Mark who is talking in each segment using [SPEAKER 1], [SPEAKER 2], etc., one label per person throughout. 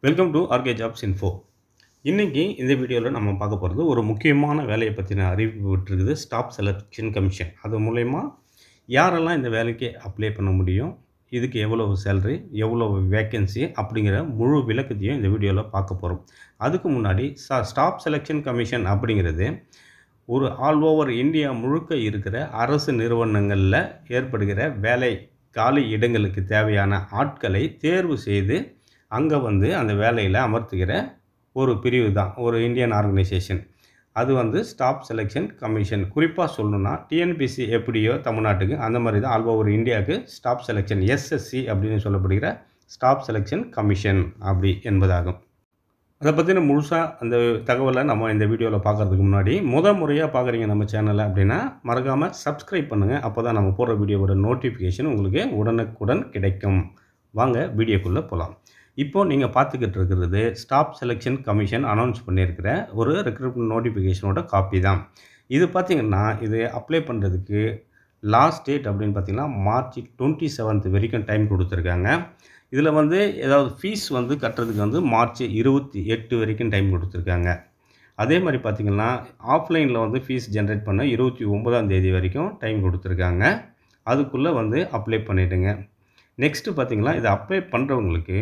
[SPEAKER 1] welcome to R K jobs info இன்றைக்கி இந்த வீடியோவில் நம்ம பார்க்க போகிறது ஒரு முக்கியமான வேலையை பற்றின அறிவிப்பு விட்டுருக்குது ஸ்டாப் செலெக்ஷன் கமிஷன் அது மூலயமா யாரெல்லாம் இந்த வேலைக்கு அப்ளை பண்ண முடியும் இதுக்கு எவ்வளவு சேலரி எவ்வளோ வேக்கன்சி அப்படிங்கிற முழு விளக்கத்தையும் இந்த வீடியோவில் பார்க்க போகிறோம் அதுக்கு முன்னாடி சா ஸ்டாப் செலெக்ஷன் கமிஷன் அப்படிங்கிறது ஒரு ஆல் ஓவர் இந்தியா முழுக்க இருக்கிற அரசு நிறுவனங்களில் ஏற்படுகிற வேலை காலி இடங்களுக்கு தேவையான ஆட்களை தேர்வு செய்து அங்கே வந்து அந்த வேலையில் அமர்த்துகிற ஒரு பிரிவு தான் ஒரு இந்தியன் ஆர்கனைசேஷன் அது வந்து ஸ்டாப் செலெக்ஷன் கமிஷன் குறிப்பாக சொல்லணும்னா டிஎன்பிசி எப்படியோ தமிழ்நாட்டுக்கு அந்த மாதிரி தான் ஆல் ஓவர் இந்தியாவுக்கு ஸ்டாப் செலெக்ஷன் எஸ்எஸ்சி அப்படின்னு சொல்லப்படுகிற ஸ்டாப் செலெக்ஷன் கமிஷன் அப்படி என்பதாகும் அதை பற்றின முழுசாக அந்த தகவலை நம்ம இந்த வீடியோவில் பார்க்குறதுக்கு முன்னாடி முத முறையாக பார்க்குறீங்க நம்ம சேனலை அப்படின்னா மறக்காமல் சப்ஸ்கிரைப் பண்ணுங்கள் அப்போ தான் நம்ம போடுற வீடியோவோட நோட்டிஃபிகேஷன் உங்களுக்கு உடனுக்குடன் கிடைக்கும் வாங்க வீடியோக்குள்ளே போகலாம் இப்போது நீங்கள் பார்த்துக்கிட்டு இருக்கிறது ஸ்டாப் செலெக்ஷன் கமிஷன் அனௌன்ஸ் பண்ணியிருக்கிற ஒரு ரெக்ரூட்மெண்ட் நோட்டிஃபிகேஷனோட காப்பி தான் இது பார்த்திங்கன்னா இது அப்ளை பண்ணுறதுக்கு லாஸ்ட் டேட் அப்படின்னு பார்த்தீங்கன்னா மார்ச் டுவெண்ட்டி செவன்த் வரைக்கும் டைம் கொடுத்துருக்காங்க இதில் வந்து ஏதாவது ஃபீஸ் வந்து கட்டுறதுக்கு வந்து மார்ச் இருபத்தி எட்டு வரைக்கும் டைம் கொடுத்துருக்காங்க அதே மாதிரி பார்த்திங்கன்னா ஆஃப்லைனில் வந்து ஃபீஸ் ஜென்ரேட் பண்ண இருபத்தி ஒன்பதாம் தேதி வரைக்கும் டைம் கொடுத்துருக்காங்க அதுக்குள்ளே வந்து அப்ளை பண்ணிவிடுங்க நெக்ஸ்ட்டு பார்த்திங்கன்னா இதை அப்ளை பண்ணுறவங்களுக்கு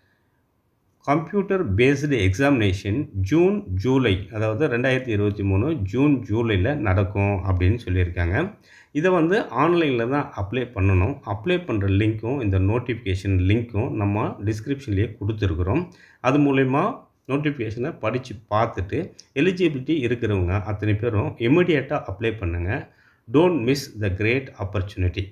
[SPEAKER 1] computer based examination June July அதாவது ரெண்டாயிரத்தி இருபத்தி மூணு ஜூன் ஜூலையில் நடக்கும் அப்படின்னு சொல்லியிருக்காங்க இதை வந்து ஆன்லைனில் தான் அப்ளை பண்ணணும் அப்ளை பண்ணுற லிங்க்கும் இந்த நோட்டிஃபிகேஷன் லிங்க்கும் நம்ம டிஸ்கிரிப்ஷன்லேயே கொடுத்துருக்குறோம் அது மூலயமா நோட்டிஃபிகேஷனை படித்து பார்த்துட்டு எலிஜிபிலிட்டி இருக்கிறவங்க அத்தனை பேரும் இமிடியேட்டாக அப்ளை பண்ணுங்கள் don't miss the great opportunity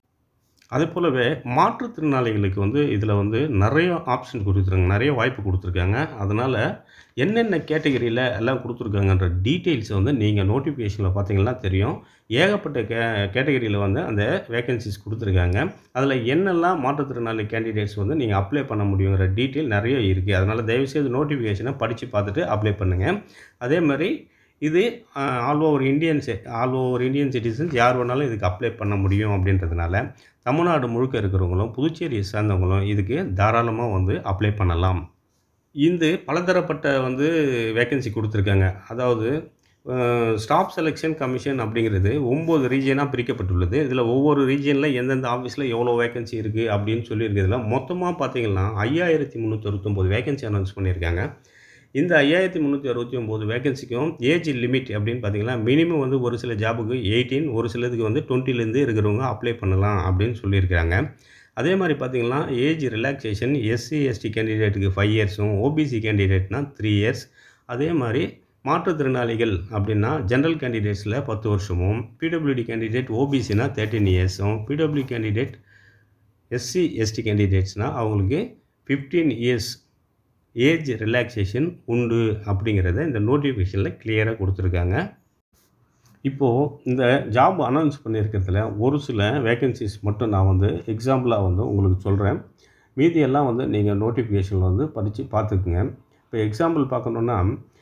[SPEAKER 1] அதே போலவே மாற்றுத்திறனாளிகளுக்கு வந்து இதில் வந்து நிறைய ஆப்ஷன் கொடுத்துருக்காங்க நிறைய வாய்ப்பு கொடுத்துருக்காங்க அதனால் என்னென்ன கேட்டகரியில் எல்லாம் கொடுத்துருக்காங்கன்ற டீட்டெயில்ஸை வந்து நீங்கள் நோட்டிஃபிகேஷனில் பார்த்தீங்கன்னா தெரியும் ஏகப்பட்ட கே கேட்டகரியில் வந்து அந்த வேகன்சிஸ் கொடுத்துருக்காங்க அதில் என்னெல்லாம் மாற்றுத்திறனாளி கேண்டிடேட்ஸ் வந்து நீங்கள் அப்ளை பண்ண முடியுங்கிற டீட்டெயில் நிறைய இருக்குது அதனால் தயவுசெய்து நோட்டிஃபிகேஷனை படித்து பார்த்துட்டு அப்ளை பண்ணுங்கள் அதே மாதிரி இது all over Indian all over Indian citizens யார் வேணாலும் இதுக்கு அப்ளை பண்ண முடியும் அப்படின்றதுனால தமிழ்நாடு முழுக்க இருக்கிறவங்களும் புதுச்சேரியை சேர்ந்தவங்களும் இதுக்கு தாராளமாக வந்து அப்ளை பண்ணலாம் இந்த பலதரப்பட்ட வந்து வேக்கன்சி கொடுத்துருக்காங்க அதாவது ஸ்டாப் செலெக்ஷன் கமிஷன் அப்படிங்கிறது ஒம்பது ரீஜியனாக பிரிக்கப்பட்டுள்ளது இதில் ஒவ்வொரு ரீஜியனில் எந்தெந்த ஆஃபீஸில் எவ்வளோ வேக்கன்சி இருக்குது அப்படின்னு சொல்லியிருக்கிறதுல மொத்தமாக பார்த்தீங்கன்னா ஐயாயிரத்தி முந்நூற்றி அறுபத்தொம்போது வேக்கன்சி அனௌன்ஸ் பண்ணியிருக்காங்க இந்த ஐயாயிரத்தி முந்நூற்றி அறுபத்தி ஒம்பது வேகன்சிக்கும் ஏஜ் லிமிட் அப்படின்னு பார்த்தீங்கன்னா மினிமம் வந்து ஒரு சில ஜாபுக்கு எயிட்டீன் ஒரு சிலதுக்கு வந்து டுவெண்ட்டிலேருந்து இருக்கிறவங்க அப்ளை பண்ணலாம் அப்படின்னு சொல்லியிருக்காங்க அதே மாதிரி பார்த்திங்கன்னா ஏஜ் ரிலாக்ஸேஷன் எஸ்சி எஸ்டி கேண்டிடேட்டுக்கு ஃபைவ் இயர்ஸும் ஓபிசி கேண்டிடேட்னா த்ரீ இயர்ஸ் அதே மாதிரி மாற்றுத்திறனாளிகள் அப்படின்னா ஜென்ரல் கேண்டிடேட்ஸில் பத்து வருஷமும் பிடபிள்யூடி கேண்டிடேட் ஓபிசினா தேர்ட்டின் இயர்ஸும் பிடபிள்யூ கேண்டிடேட் எஸ்சி எஸ்டி கேண்டிடேட்ஸ்னால் அவங்களுக்கு ஃபிஃப்டீன் இயர்ஸ் ஏஜ் ரிலாக்ஸேஷன் உண்டு அப்படிங்கிறத இந்த நோட்டிஃபிகேஷனில் கிளியராக கொடுத்துருக்காங்க இப்போது இந்த ஜாப் அனௌன்ஸ் பண்ணியிருக்கிறதுல ஒரு சில வேக்கன்சிஸ் மட்டும் நான் வந்து எக்ஸாம்பிளாக வந்து உங்களுக்கு சொல்கிறேன் மீதியெல்லாம் வந்து நீங்கள் நோட்டிஃபிகேஷனில் வந்து படித்து பார்த்துக்குங்க இப்போ எக்ஸாம்பிள் பார்க்கணுன்னா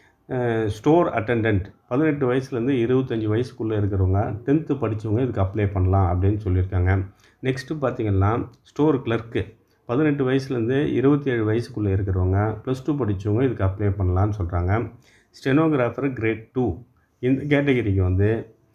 [SPEAKER 1] ஸ்டோர் அட்டெண்டன்ட் பதினெட்டு வயசுலேருந்து இருபத்தஞ்சி வயசுக்குள்ளே இருக்கிறவங்க டென்த்து படித்தவங்க இதுக்கு அப்ளை பண்ணலாம் அப்படின்னு சொல்லியிருக்காங்க நெக்ஸ்ட்டு பார்த்திங்கன்னா ஸ்டோர் கிளர்க்கு பதினெட்டு வயசுலேருந்து இருபத்தி ஏழு வயசுக்குள்ளே இருக்கிறவங்க ப்ளஸ் டூ படித்தவங்க இதுக்கு அப்ளை பண்ணலான்னு சொல்கிறாங்க ஸ்டெனோகிராஃபர் கிரேட் டூ இந்த கேட்டகரிக்கு வந்து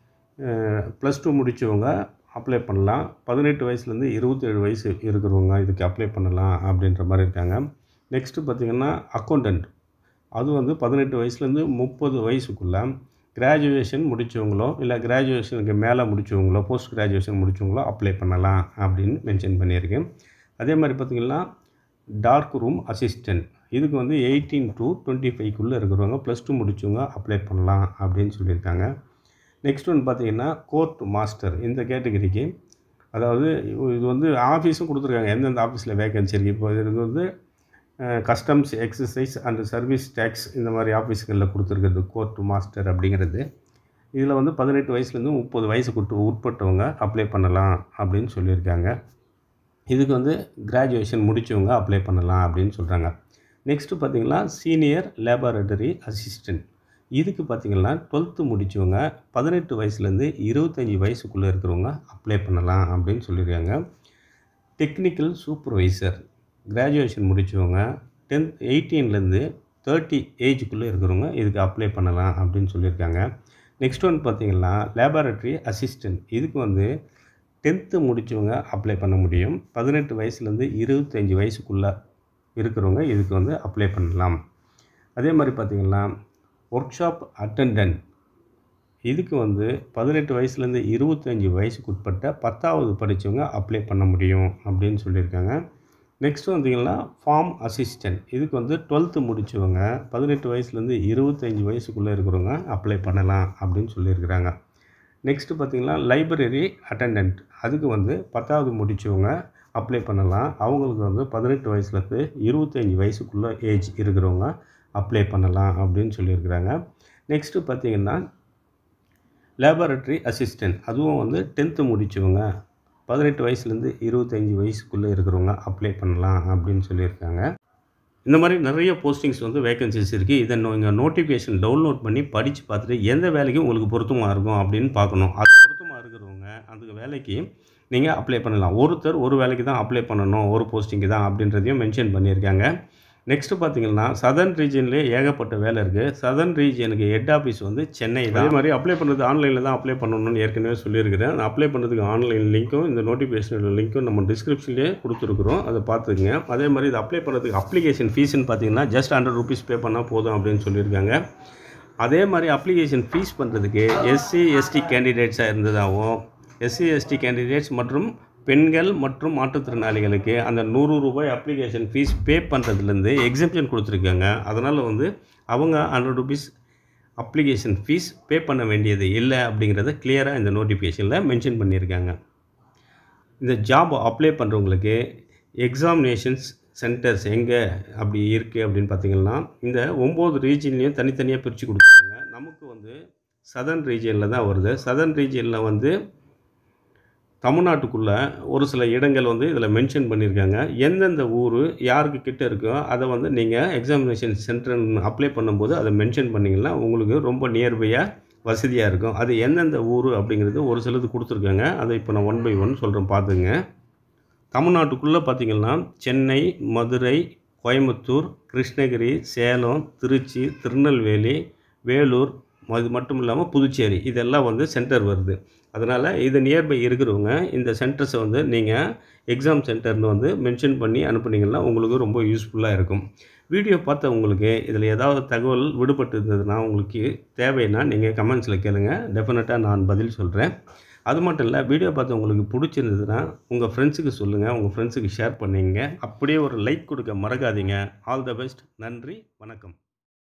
[SPEAKER 1] ப்ளஸ் டூ முடித்தவங்க அப்ளை பண்ணலாம் பதினெட்டு வயசுலேருந்து இருபத்தேழு வயசு இருக்கிறவங்க இதுக்கு அப்ளை பண்ணலாம் அப்படின்ற மாதிரி இருக்காங்க நெக்ஸ்ட்டு பார்த்திங்கன்னா அக்கௌண்டண்ட் அது வந்து பதினெட்டு வயசுலேருந்து முப்பது வயசுக்குள்ளே கிராஜுவேஷன் முடித்தவங்களோ இல்லை கிராஜுவேஷனுக்கு மேலே முடித்தவங்களோ போஸ்ட் கிராஜுவேஷன் முடித்தவங்களோ அப்ளை பண்ணலாம் அப்படின்னு மென்ஷன் பண்ணியிருக்கேன் அதே மாதிரி பார்த்திங்கன்னா டார்க் ரூம் அசிஸ்டன்ட் இதுக்கு வந்து எயிட்டீன் டு டுவெண்ட்டி ஃபைவ்க்குள்ளே இருக்கிறவங்க ப்ளஸ் டூ முடித்தவங்க அப்ளை பண்ணலாம் அப்படின்னு சொல்லியிருக்காங்க நெக்ஸ்ட் ஒன்று பார்த்திங்கன்னா கோர்ட் மாஸ்டர் இந்த கேட்டகரிக்கு அதாவது இது வந்து ஆஃபீஸும் கொடுத்துருக்காங்க எந்தெந்த ஆஃபீஸில் வேகன்சி இருக்குது இப்போ இது வந்து customs excise and service tax இந்த மாதிரி ஆஃபீஸுகளில் கொடுத்துருக்குறது கோர்ட் மாஸ்டர் அப்படிங்கிறது இதில் வந்து பதினெட்டு வயசுலேருந்து முப்பது வயசுக்கு உட்பட்டவங்க அப்ளை பண்ணலாம் அப்படின்னு சொல்லியிருக்காங்க இதுக்கு வந்து கிராஜுவேஷன் முடித்தவங்க அப்ளை பண்ணலாம் அப்படின்னு சொல்கிறாங்க நெக்ஸ்ட்டு பார்த்திங்கன்னா சீனியர் லேபரட்டரி அசிஸ்டண்ட் இதுக்கு பார்த்திங்கன்னா டுவெல்த்து முடித்தவங்க பதினெட்டு வயசுலேருந்து இருபத்தஞ்சி வயசுக்குள்ளே இருக்கிறவங்க அப்ளை பண்ணலாம் அப்படின்னு சொல்லியிருக்காங்க டெக்னிக்கல் சூப்பர்வைசர் கிராஜுவேஷன் முடித்தவங்க டென்த் எயிட்டீன்லேருந்து தேர்ட்டி ஏஜுக்குள்ளே இருக்கிறவங்க இதுக்கு அப்ளை பண்ணலாம் அப்படின்னு சொல்லியிருக்காங்க நெக்ஸ்ட் ஒன் பார்த்தீங்கன்னா லேபார்ட்ரி அசிஸ்டன்ட் இதுக்கு வந்து டென்த்து முடித்தவங்க அப்ளை பண்ண முடியும் பதினெட்டு வயசுலேருந்து இருபத்தஞ்சி வயசுக்குள்ளே இருக்கிறவங்க இதுக்கு வந்து அப்ளை பண்ணலாம் அதே மாதிரி பார்த்திங்கன்னா ஒர்க் ஷாப் அட்டண்டன்ட் இதுக்கு வந்து பதினெட்டு வயசுலேருந்து இருபத்தஞ்சி வயசுக்கு உட்பட்ட பத்தாவது படித்தவங்க அப்ளை பண்ண முடியும் அப்படின்னு சொல்லியிருக்காங்க நெக்ஸ்ட் வந்தீங்கன்னா ஃபார்ம் அசிஸ்டன்ட் இதுக்கு வந்து டுவெல்த்து முடித்தவங்க பதினெட்டு வயசுலேருந்து இருபத்தஞ்சி வயசுக்குள்ளே இருக்கிறவங்க அப்ளை பண்ணலாம் அப்படின்னு சொல்லியிருக்கிறாங்க நெக்ஸ்ட்டு பார்த்திங்கன்னா லைப்ரரி அட்டண்டன்ட் அதுக்கு வந்து பத்தாவது முடித்தவங்க அப்ளை பண்ணலாம் அவங்களுக்கு வந்து பதினெட்டு வயசுலேருந்து இருபத்தஞ்சி வயசுக்குள்ளே ஏஜ் இருக்கிறவங்க அப்ளை பண்ணலாம் அப்படின்னு சொல்லியிருக்கிறாங்க நெக்ஸ்ட்டு பார்த்திங்கன்னா லேபரட்டரி அசிஸ்டன்ட் அதுவும் வந்து டென்த்து முடித்தவங்க பதினெட்டு வயசுலேருந்து இருபத்தஞ்சி வயசுக்குள்ளே இருக்கிறவங்க அப்ளை பண்ணலாம் அப்படின்னு சொல்லியிருக்காங்க இந்த மாதிரி நிறைய போஸ்டிங்ஸ் வந்து வேகன்சிஸ் இருக்குது இதை நீங்கள் நோட்டிஃபிகேஷன் டவுன்லோட் பண்ணி படித்து பார்த்துட்டு எந்த வேலைக்கு உங்களுக்கு பொருத்தமாக இருக்கும் அப்படின்னு பார்க்கணும் அது பொருத்தமாக இருக்கிறவங்க அந்த வேலைக்கு நீங்கள் அப்ளை பண்ணலாம் ஒருத்தர் ஒரு வேலைக்கு தான் அப்ளை பண்ணணும் ஒரு போஸ்டிங்கு தான் அப்படின்றதையும் மென்ஷன் பண்ணியிருக்காங்க நெக்ஸ்ட்டு பார்த்தீங்கன்னா சதர்ன் ரீஜன்லேயே ஏகப்பட்ட வேலை இருக்குது சதர்ன் ரீஜனுக்கு ஹெட் ஆஃபீஸ் வந்து சென்னை தான் அதே மாதிரி அப்ளை பண்ணுறது ஆன்லைனில் தான் அப்ளை பண்ணணும்னு ஏற்கனவே சொல்லியிருக்கிறேன் நான் அப்ளை பண்ணுறதுக்கு ஆன்லைன் லிங்க்கும் இந்த நோட்டிஃபிகேஷன் லிங்க்கும் நம்ம டிஸ்கிரிப்ஷன்லேயே கொடுத்துருக்குறோம் அதை பார்த்துக்குங்க அதே மாதிரி இது அப்ளை பண்ணுறதுக்கு அப்ளிகேஷன் ஃபீஸ்னு பார்த்தீங்கன்னா ஜஸ்ட் ஹண்ட்ரட் ருபீஸ் பே பண்ணால் போதும் அப்படின்னு சொல்லியிருக்காங்க அதே மாதிரி அப்ளிகேஷன் ஃபீஸ் பண்ணுறதுக்கு எஸ்சி எஸ்டி கேண்டிடேட்ஸாக இருந்ததாகவும் எஸ்சி எஸ்டி கேண்டிடேட்ஸ் மற்றும் பெண்கள் மற்றும் மாற்றுத்திறனாளிகளுக்கு அந்த நூறு ரூபாய் அப்ளிகேஷன் ஃபீஸ் பே பண்ணுறதுலேருந்து எக்ஸம்ஷன் கொடுத்துருக்காங்க அதனால் வந்து அவங்க hundred rupees application fee pay பண்ண வேண்டியது இல்லை அப்படிங்கிறத கிளியராக இந்த நோட்டிஃபிகேஷனில் மென்ஷன் பண்ணியிருக்காங்க இந்த ஜாப் அப்ளை பண்ணுறவங்களுக்கு எக்ஸாமினேஷன்ஸ் சென்டர்ஸ் எங்கே அப்படி இருக்குது அப்படின்னு பார்த்தீங்கன்னா இந்த ஒம்பது ரீஜன்லேயும் தனித்தனியாக பிரித்து கொடுத்துருக்காங்க நமக்கு வந்து சதர்ன் ரீஜியனில் தான் வருது சதர்ன் ரீஜியனில் வந்து தமிழ்நாட்டுக்குள்ளே ஒரு சில இடங்கள் வந்து இதில் மென்ஷன் பண்ணியிருக்காங்க எந்தெந்த ஊர் யாருக்கு கிட்ட இருக்கோ அதை வந்து நீங்கள் எக்ஸாமினேஷன் சென்டர் அப்ளை பண்ணும்போது அதை மென்ஷன் பண்ணிங்கன்னா உங்களுக்கு ரொம்ப நியர்பையாக வசதியாக இருக்கும் அது எந்தெந்த ஊர் அப்படிங்கிறது ஒரு சிலது கொடுத்துருக்காங்க அதை இப்போ நான் ஒன் பை ஒன் சொல்கிறேன் பார்த்துங்க தமிழ்நாட்டுக்குள்ளே பார்த்திங்கன்னா சென்னை மதுரை கோயம்புத்தூர் கிருஷ்ணகிரி சேலம் திருச்சி திருநெல்வேலி வேலூர் அது மட்டும் இல்லாமல் புதுச்சேரி இதெல்லாம் வந்து சென்டர் வருது அதனால் இது நியர்பை இருக்கிறவங்க இந்த சென்டர்ஸை வந்து நீங்கள் எக்ஸாம் சென்டர்னு வந்து மென்ஷன் பண்ணி அனுப்புனீங்கன்னா உங்களுக்கு ரொம்ப யூஸ்ஃபுல்லாக இருக்கும் வீடியோ பார்த்த உங்களுக்கு இதில் ஏதாவது தகவல் விடுபட்டு இருந்ததுன்னா உங்களுக்கு தேவைன்னா நீங்கள் கமெண்ட்ஸில் கேளுங்க டெஃபினட்டாக நான் பதில் சொல்கிறேன் அது மட்டும் இல்லை வீடியோ பார்த்து உங்களுக்கு பிடிச்சிருந்ததுன்னா உங்கள் ஃப்ரெண்ட்ஸுக்கு சொல்லுங்கள் உங்கள் ஃப்ரெண்ட்ஸுக்கு ஷேர் பண்ணிங்க அப்படியே ஒரு லைக் கொடுக்க மறக்காதீங்க ஆல் த பெஸ்ட் நன்றி வணக்கம்